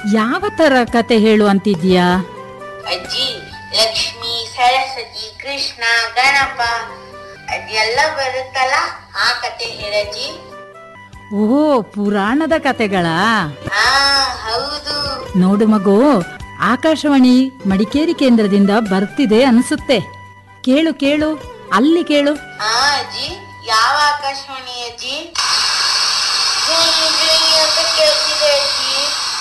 ಯಾವ ತರ ಕತೆ ಹೇಳು ಅಂತಿದ್ಯಾ ಅಜ್ಜಿ ಲಕ್ಷ್ಮಿ ಸರಸ್ವತಿ ಕೃಷ್ಣ ಗಣಪ ಅದೆಲ್ಲ ಬರುತ್ತಲ್ಲ ಆ ಕತೆ ಹೇಳಜ್ಜಿ ಓ ಪುರಾಣದ ಕತೆಗಳಾ ಹಾ ಹೌದು ನೋಡು ಮಗು ಆಕಾಶವಾಣಿ ಮಡಿಕೇರಿ ಕೇಂದ್ರದಿಂದ ಬರ್ತಿದೆ ಅನಿಸುತ್ತೆ ಕೇಳು ಕೇಳು ಅಲ್ಲಿ ಕೇಳು ಹಾ ಅಜ್ಜಿ ಯಾವ ಆಕಾಶವಾಣಿ ಅಜ್ಜಿ ಜೈ ಜೈ ಅಂತ ಕೇಳ್ತಿದೆ ಅಜ್ಜಿ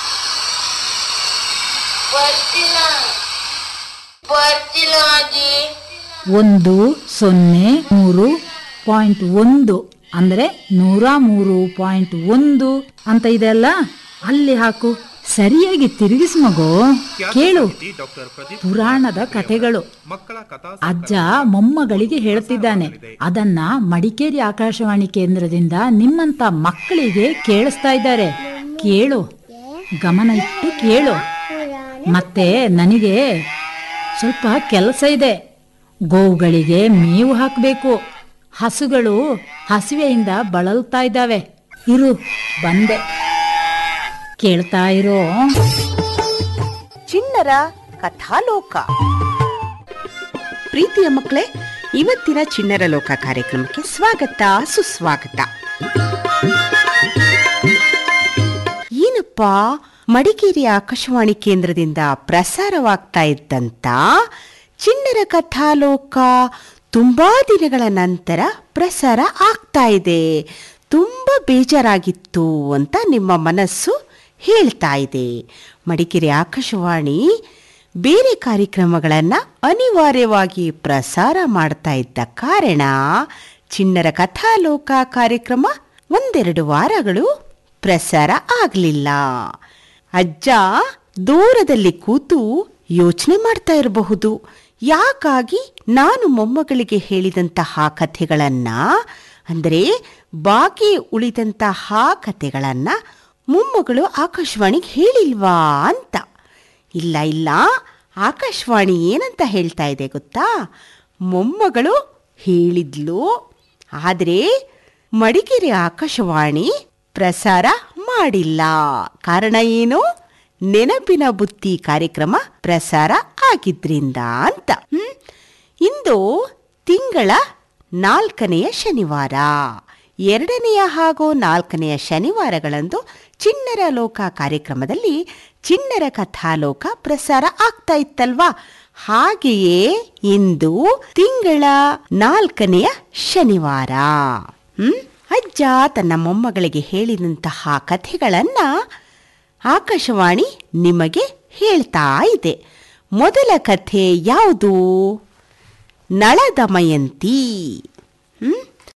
ಬರ್ತಿಲ್ಲ ಬರ್ತಿಲ್ಲ ಅಜ್ಜಿ ಒಂದು ಸೊನ್ನೆ ಮೂರು ಪಾಯಿಂಟ್ ಒಂದು ಅಂದ್ರೆ ನೂರ ಮೂರು ಪಾಯಿಂಟ್ ಒಂದು ಅಂತ ಇದೆ ಅಲ್ಲ ಅಲ್ಲಿ ಹಾಕು ಸರಿಯಾಗಿ ತಿರುಗಿಸು ಮಗು ಕೇಳು ಡಾಕ್ಟರ್ ಪ್ರದೀಪ್ ಪುರಾಣದ ಕಥೆಗಳು ಮಕ್ಕಳ ಕಥಾ ಅಜ್ಜ ಮೊಮ್ಮಗಳಿಗೆ ಹೇಳ್ತಿದ್ದಾನೆ ಅದನ್ನ ಮಡಿಕೇರಿ ಆಕಾಶವಾಣಿ ಕೇಂದ್ರದಿಂದ ನಿಮ್ಮಂತ ಮಕ್ಕಳಿಗೆ ಕೇಳಿಸ್ತಾ ಇದ್ದಾರೆ ಕೇಳು ಗಮನ ಇಟ್ಟು ಕೇಳು ಮತ್ತೆ ನನಗೆ ಸ್ವಲ್ಪ ಕೆಲಸ ಇದೆ ಗೋವುಗಳಿಗೆ ಮೇವು ಹಾಕಬೇಕು ಹಸುಗಳು ಹಸಿವೆಯಿಂದ ಬಳಲ್ತಾ ಇದ್ದಾವೆ ಇರು ಬಂದೆ ಕೇಳ್ತಾ ಇರೋ ಚಿಣ್ಣರ ಕಥಾಲೋಕ ಪ್ರೀತಿಯ ಮಕ್ಕಳೇ ಇವತ್ತಿನ ಚಿಣ್ಣರ ಲೋಕ ಕಾರ್ಯಕ್ರಮಕ್ಕೆ ಸ್ವಾಗತ ಸುಸ್ವಾಗತ ಏನಪ್ಪ ಮಡಿಕೇರಿ ಆಕಾಶವಾಣಿ ಕೇಂದ್ರದಿಂದ ಪ್ರಸಾರವಾಗ್ತಾ ಇದ್ದಂತ ಚಿಣ್ಣರ ಕಥಾಲೋಕ ತುಂಬಾ ದಿನಗಳ ನಂತರ ಪ್ರಸಾರ ಆಗ್ತಾ ಇದೆ ತುಂಬಾ ಬೇಜಾರಾಗಿತ್ತು ಅಂತ ನಿಮ್ಮ ಮನಸ್ಸು ಹೇಳ್ತಾ ಇದೆ ಮಡಿಕೇರಿ ಆಕಾಶವಾಣಿ ಬೇರೆ ಕಾರ್ಯಕ್ರಮಗಳನ್ನು ಅನಿವಾರ್ಯವಾಗಿ ಪ್ರಸಾರ ಮಾಡ್ತಾ ಇದ್ದ ಕಾರಣ ಚಿಣ್ಣರ ಕಥಾಲೋಕ ಕಾರ್ಯಕ್ರಮ ಒಂದೆರಡು ವಾರಗಳು ಪ್ರಸಾರ ಆಗಲಿಲ್ಲ ಅಜ್ಜ ದೂರದಲ್ಲಿ ಕೂತು ಯೋಚನೆ ಮಾಡ್ತಾ ಇರಬಹುದು ಯಾಕಾಗಿ ನಾನು ಮೊಮ್ಮಗಳಿಗೆ ಹೇಳಿದಂತಹ ಕಥೆಗಳನ್ನ ಅಂದರೆ ಬಾಕಿ ಉಳಿದಂತಹ ಕಥೆಗಳನ್ನ ಮೊಮ್ಮಗಳು ಆಕಾಶವಾಣಿಗೆ ಹೇಳಿಲ್ವಾ ಅಂತ ಇಲ್ಲ ಇಲ್ಲ ಆಕಾಶವಾಣಿ ಏನಂತ ಹೇಳ್ತಾ ಇದೆ ಗೊತ್ತಾ ಮೊಮ್ಮಗಳು ಹೇಳಿದ್ಲು ಆದರೆ ಮಡಿಕೇರಿ ಆಕಾಶವಾಣಿ ಪ್ರಸಾರ ಮಾಡಿಲ್ಲ ಕಾರಣ ಏನು ನೆನಪಿನ ಬುತ್ತಿ ಕಾರ್ಯಕ್ರಮ ಪ್ರಸಾರ ಆಗಿದ್ರಿಂದ ಅಂತ ಹ್ಮ್? ಇಂದು ತಿಂಗಳ ನಾಲ್ಕನೆಯ ಶನಿವಾರ ಎರಡನೆಯ ಹಾಗೂ ನಾಲ್ಕನೆಯ ಶನಿವಾರಗಳಂದು ಚಿಣ್ಣರ ಲೋಕ ಕಾರ್ಯಕ್ರಮದಲ್ಲಿ ಚಿಣ್ಣರ ಕಥಾಲೋಕ ಪ್ರಸಾರ ಆಗ್ತಾ ಇತ್ತಲ್ವಾ ಹಾಗೆಯೇ ಇಂದು ತಿಂಗಳ ನಾಲ್ಕನೆಯ ಶನಿವಾರ ಹ್ಮ್ ಅಜ್ಜ ತನ್ನ ಮೊಮ್ಮಗಳಿಗೆ ಹೇಳಿದಂತಹ ಕಥೆಗಳನ್ನ ಆಕಾಶವಾಣಿ ನಿಮಗೆ ಹೇಳ್ತಾ ಇದೆ ಮೊದಲ ಕಥೆ ಯಾವುದು ನಳದಮಯಂತಿ ಹ್ಮ್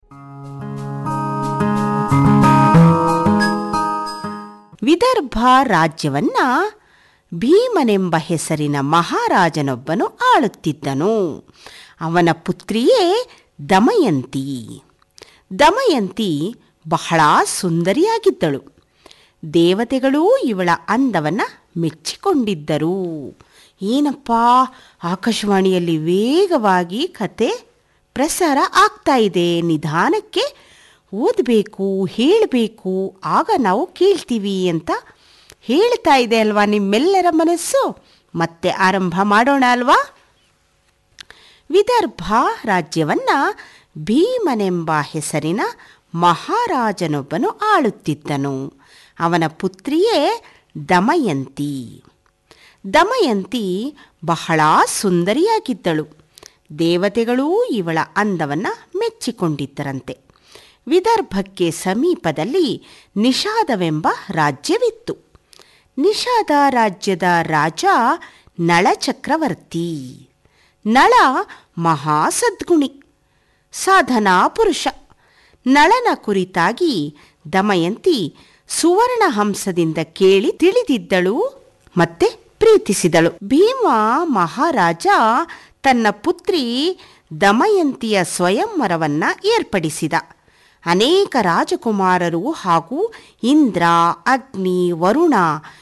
ವಿದರ್ಭ ರಾಜ್ಯವನ್ನ ಭೀಮನೆಂಬ ಹೆಸರಿನ ಮಹಾರಾಜನೊಬ್ಬನು ಆಳುತ್ತಿದ್ದನು ಅವನ ಪುತ್ರಿಯೇ ದಮಯಂತಿ ದಮಯಂತಿ ಬಹಳ ಸುಂದರಿಯಾಗಿದ್ದಳು ದೇವತೆಗಳೂ ಇವಳ ಅಂದವನ್ನ ಮೆಚ್ಚಿಕೊಂಡಿದ್ದರು ಏನಪ್ಪ ಆಕಾಶವಾಣಿಯಲ್ಲಿ ವೇಗವಾಗಿ ಕತೆ ಪ್ರಸಾರ ಆಗ್ತಾ ಇದೆ ನಿಧಾನಕ್ಕೆ ಓದಬೇಕು ಹೇಳಬೇಕು ಆಗ ನಾವು ಕೇಳ್ತೀವಿ ಅಂತ ಹೇಳ್ತಾ ಇದೆ ಅಲ್ವಾ ನಿಮ್ಮೆಲ್ಲರ ಮನಸ್ಸು ಮತ್ತೆ ಆರಂಭ ಮಾಡೋಣ ಅಲ್ವಾ ವಿದರ್ಭ ರಾಜ್ಯವನ್ನ ಭೀಮನೆಂಬ ಹೆಸರಿನ ಮಹಾರಾಜನೊಬ್ಬನು ಆಳುತ್ತಿದ್ದನು ಅವನ ಪುತ್ರಿಯೇ ದಮಯಂತಿ ದಮಯಂತಿ ಬಹಳ ಸುಂದರಿಯಾಗಿದ್ದಳು ದೇವತೆಗಳೂ ಇವಳ ಅಂದವನ್ನ ಮೆಚ್ಚಿಕೊಂಡಿದ್ದರಂತೆ ವಿದರ್ಭಕ್ಕೆ ಸಮೀಪದಲ್ಲಿ ನಿಷಾದವೆಂಬ ರಾಜ್ಯವಿತ್ತು ನಿಷಾದ ರಾಜ್ಯದ ರಾಜ ನಳಚಕ್ರವರ್ತಿ ನಳ ಮಹಾಸದ್ಗುಣಿ ಸಾಧನಾ ಪುರುಷ ನಳನ ಕುರಿತಾಗಿ ದಮಯಂತಿ ಸುವರ್ಣ ಹಂಸದಿಂದ ಕೇಳಿ ತಿಳಿದಿದ್ದಳು ಮತ್ತೆ ಪ್ರೀತಿಸಿದಳು ಭೀಮ ಮಹಾರಾಜ ತನ್ನ ಪುತ್ರಿ ದಮಯಂತಿಯ ಸ್ವಯಂವರವನ್ನ ಏರ್ಪಡಿಸಿದ ಅನೇಕ ರಾಜಕುಮಾರರು ಹಾಗೂ ಇಂದ್ರ ಅಗ್ನಿ ವರುಣ